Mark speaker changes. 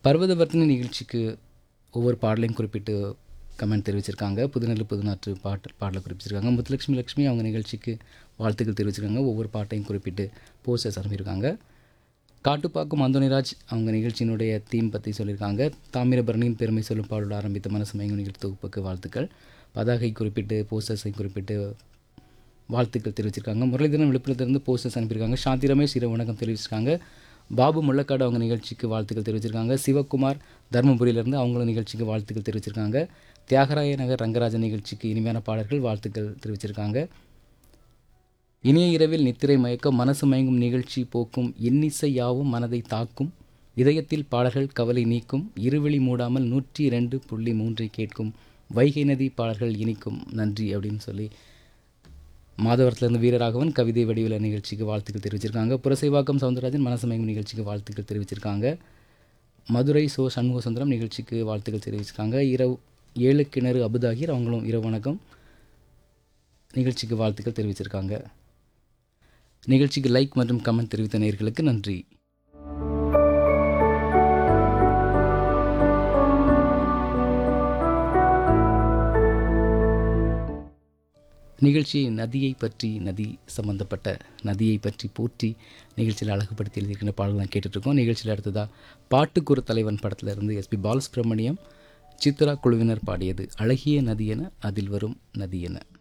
Speaker 1: பர்வதவர்த்தினி நிகழ்ச்சிக்கு ஒவ்வொரு பாடலையும் குறிப்பிட்டு கமெண்ட் தெரிவிச்சிருக்காங்க புதுநெல்லு புதுநாற்று பாட்டு பாடலை குறிப்பிச்சிருக்காங்க முத்துலட்சுமி லட்சுமி அவங்க நிகழ்ச்சிக்கு வாழ்த்துக்கள் தெரிவிச்சிருக்காங்க ஒவ்வொரு பாட்டையும் குறிப்பிட்டு போஸ்டர்ஸ் அனுப்பியிருக்காங்க காட்டுப்பாக்கம் அந்தோனிராஜ் அவங்க நிகழ்ச்சியினுடைய தீம் பற்றி சொல்லியிருக்காங்க தாமிரபரணியின் பெருமை சொல்லும் பாடோடு ஆரம்பித்த மனசு மயங்கும் நிகழ்ச்சி தொகுப்புக்கு வாழ்த்துக்கள் பதாகை குறிப்பிட்டு போஸ்டர்ஸை குறிப்பிட்டு வாழ்த்துக்கள் தெரிவிச்சிருக்காங்க முரளிதரன் விழுப்புரத்திலிருந்து போஸ்டர்ஸ் அனுப்பியிருக்காங்க சாந்தி ரமேஷ் இரவு வணக்கம் தெரிவிச்சிருக்காங்க பாபு முள்ளக்காடு அவங்க நிகழ்ச்சிக்கு வாழ்த்துக்கள் தெரிவிச்சிருக்காங்க சிவகுமார் தருமபுரியிலேருந்து அவங்களும் நிகழ்ச்சிக்கு வாழ்த்துக்கள் தெரிவிச்சிருக்காங்க தியாகராய நகர் ரங்கராஜன் நிகழ்ச்சிக்கு இனிமையான பாடல்கள் வாழ்த்துக்கள் தெரிவிச்சிருக்காங்க இனிய இரவில் நித்திரை மயக்கம் மனசு மயங்கும் நிகழ்ச்சி போக்கும் இன்னிசை யாவும் மனதை தாக்கும் இதயத்தில் பாடல்கள் கவலை நீக்கும் இருவழி மூடாமல் நூற்றி இரண்டு புள்ளி மூன்றை கேட்கும் வைகை நதி பாடல்கள் இனிக்கும் நன்றி அப்படின்னு சொல்லி மாதவரத்துலேருந்து வீரராகவன் கவிதை வடிவில் நிகழ்ச்சிக்கு வாழ்த்துக்கள் தெரிவிச்சிருக்காங்க புரசைவாக்கம் சவுந்தரராஜன் மனசமயங்கும் நிகழ்ச்சிக்கு வாழ்த்துக்கள் தெரிவிச்சிருக்காங்க மதுரை சோ சண்முக சுந்தரம் நிகழ்ச்சிக்கு வாழ்த்துக்கள் தெரிவிச்சிருக்காங்க இரவு ஏழு கிணறு அபுதாகிர் அவங்களும் இரவு வணக்கம் நிகழ்ச்சிக்கு வாழ்த்துக்கள் தெரிவிச்சிருக்காங்க நிகழ்ச்சிக்கு லைக் மற்றும் கமெண்ட் தெரிவித்த நேயர்களுக்கு நன்றி நிகழ்ச்சி நதியை பற்றி நதி சம்பந்தப்பட்ட நதியை பற்றி போற்றி நிகழ்ச்சியில் அழகுபடுத்தி எழுதியிருக்கின்ற பாடலாம் கேட்டுட்ருக்கோம் நிகழ்ச்சியில் அடுத்ததாக பாட்டுக்குரு தலைவன் படத்திலிருந்து எஸ்பி பாலசுப்ரமணியம் சித்ரா குழுவினர் பாடியது அழகிய நதி என அதில் வரும் நதி என